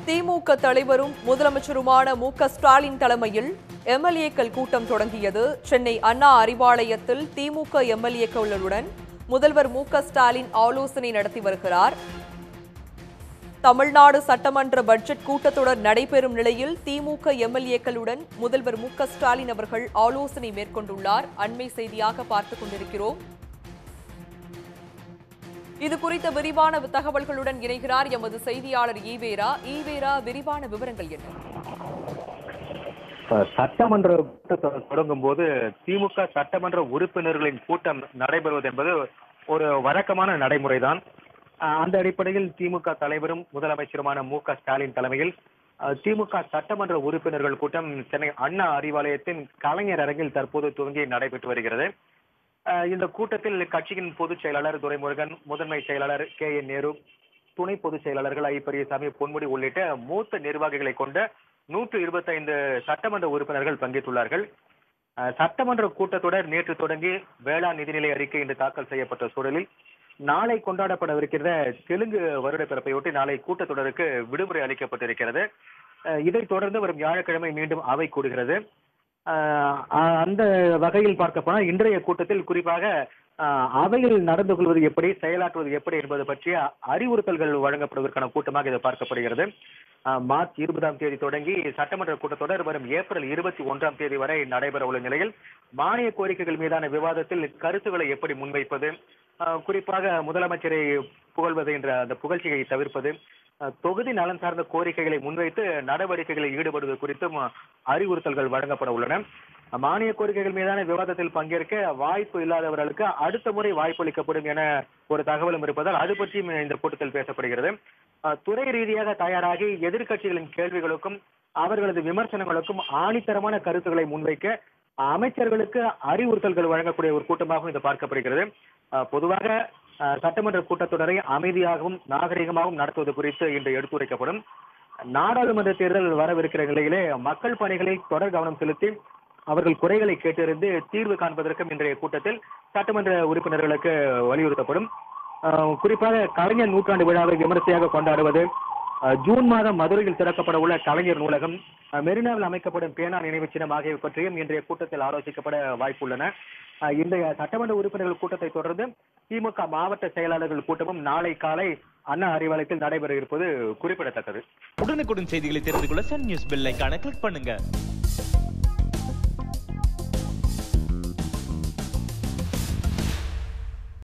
திமுக தலைவரும் முதலமைச்சருமான மு க ஸ்டாலின் தலைமையில் எம்எல்ஏக்கள் கூட்டம் தொடங்கியது சென்னை அண்ணா அறிவாலயத்தில் திமுக எம்எல்ஏக்களுடன் முதல்வர் மு க ஸ்டாலின் ஆலோசனை நடத்தி வருகிறார் தமிழ்நாடு சட்டமன்ற பட்ஜெட் கூட்டத்தொடர் நடைபெறும் நிலையில் திமுக எம்எல்ஏக்களுடன் முதல்வர் மு க ஸ்டாலின் அவர்கள் ஆலோசனை மேற்கொண்டுள்ளார் அண்மை செய்தியாக பார்த்துக் கொண்டிருக்கிறோம் இது குறித்த விரிவான தகவல்களுடன் இணைகிறார் எமது செய்தியாளர் ஈவேரா ஈவேரா விரிவான விவரங்கள் என்ன இப்ப சட்டமன்ற கூட்டத்தொடர் தொடங்கும் போது திமுக சட்டமன்ற உறுப்பினர்களின் கூட்டம் நடைபெறுவது என்பது ஒரு வழக்கமான நடைமுறைதான் அஹ் அந்த அடிப்படையில் திமுக தலைவரும் முதலமைச்சருமான மு க ஸ்டாலின் தலைமையில் அஹ் திமுக சட்டமன்ற உறுப்பினர்கள் கூட்டம் சென்னை அண்ணா அறிவாலயத்தின் கலைஞர் அரங்கில் தற்போது துவங்கி நடைபெற்று வருகிறது அஹ் இந்த கூட்டத்தில் கட்சியின் பொதுச் செயலாளர் துரைமுருகன் முதன்மை செயலாளர் கே என் நேரு துணை பொதுச் செயலாளர்கள் ஐ பெரியசாமி பொன்முடி உள்ளிட்ட மூத்த நிர்வாகிகளை கொண்ட நூற்று இருபத்தைந்து சட்டமன்ற உறுப்பினர்கள் பங்கேற்றுள்ளார்கள் அஹ் சட்டமன்ற கூட்டத்தொடர் நேற்று தொடங்கி வேளாண் நிதிநிலை அறிக்கை இன்று தாக்கல் செய்யப்பட்ட சூழலில் நாளை கொண்டாடப்படவிருக்கிற தெலுங்கு வருட பிறப்பையொட்டி நாளை கூட்டத்தொடருக்கு விடுமுறை அளிக்கப்பட்டிருக்கிறது அஹ் இதைத் தொடர்ந்து வரும் வியாழக்கிழமை மீண்டும் அவை கூடுகிறது அஹ் அந்த வகையில் பார்க்க போனால் இன்றைய கூட்டத்தில் குறிப்பாக அஹ் அவையில் நடந்து கொள்வது எப்படி செயலாற்றுவது எப்படி என்பது பற்றிய அறிவுறுத்தல்கள் வழங்கப்படுவதற்கான கூட்டமாக இது பார்க்கப்படுகிறது அஹ் மார்ச் இருபதாம் தேதி தொடங்கி சட்டமன்ற கூட்டத்தொடர் வரும் ஏப்ரல் இருபத்தி ஒன்றாம் தேதி வரை நடைபெற உள்ள நிலையில் மானிய கோரிக்கைகள் மீதான விவாதத்தில் கருத்துக்களை எப்படி முன்வைப்பது அஹ் குறிப்பாக முதலமைச்சரை புகழ்வது என்ற அந்த புகழ்ச்சியை தவிர்ப்பது அஹ் தொகுதி நலன் சார்ந்த கோரிக்கைகளை முன்வைத்து நடவடிக்கைகளில் ஈடுபடுவது குறித்தும் அறிவுறுத்தல்கள் வழங்கப்பட உள்ளன மானிய கோரிக்கைகள் மீதான விவாதத்தில் பங்கேற்க வாய்ப்பு இல்லாதவர்களுக்கு அடுத்த முறை வாய்ப்பளிக்கப்படும் என ஒரு தகவலும் இருப்பதால் அது பற்றியும் இந்த கூட்டத்தில் பேசப்படுகிறது அஹ் துறை ரீதியாக தயாராகி எதிர்க்கட்சிகளின் கேள்விகளுக்கும் அவர்களது விமர்சனங்களுக்கும் ஆணித்தரமான கருத்துக்களை முன்வைக்க அமைச்சர்களுக்கு அறிவுறுத்தல்கள் வழங்கக்கூடிய ஒரு கூட்டமாகவும் இது பார்க்கப்படுகிறது அஹ் பொதுவாக அஹ் சட்டமன்ற கூட்டத்தொடரை அமைதியாகவும் நாகரிகமாகவும் நடத்துவது குறித்து இன்று எடுத்துரைக்கப்படும் நாடாளுமன்ற தேர்தல் வரவிருக்கிற நிலையிலே மக்கள் பணிகளில் தொடர் கவனம் செலுத்தி அவர்கள் குறைகளை கேட்டறிந்து தீர்வு காண்பதற்கும் இன்றைய கூட்டத்தில் சட்டமன்ற உறுப்பினர்களுக்கு வலியுறுத்தப்படும் அஹ் குறிப்பாக கலைஞர் நூற்றாண்டு விழாவை விமர்சையாக கொண்டாடுவது அஹ் ஜூன் மாதம் மதுரையில் திறக்கப்பட உள்ள கலைஞர் நூலகம் அஹ் மெரினாவில் அமைக்கப்படும் பேனா நினைவுச் சின்னம் ஆகியவை பற்றியும் இன்றைய கூட்டத்தில் ஆலோசிக்கப்பட வாய்ப்புள்ளன அஹ் இன்றைய சட்டமன்ற உறுப்பினர்கள் கூட்டத்தை தொடர்ந்து திமுக மாவட்ட செயலாளர்கள் கூட்டமும் நாளை காலை அண்ணா அறிவாலயத்தில் நடைபெற இருப்பது குறிப்பிடத்தக்கது உடனுக்குடன் செய்திகளை தெரிந்து கொள்ள சன் நியூஸ் பெல் ஐகானை கிளிக் பண்ணுங்க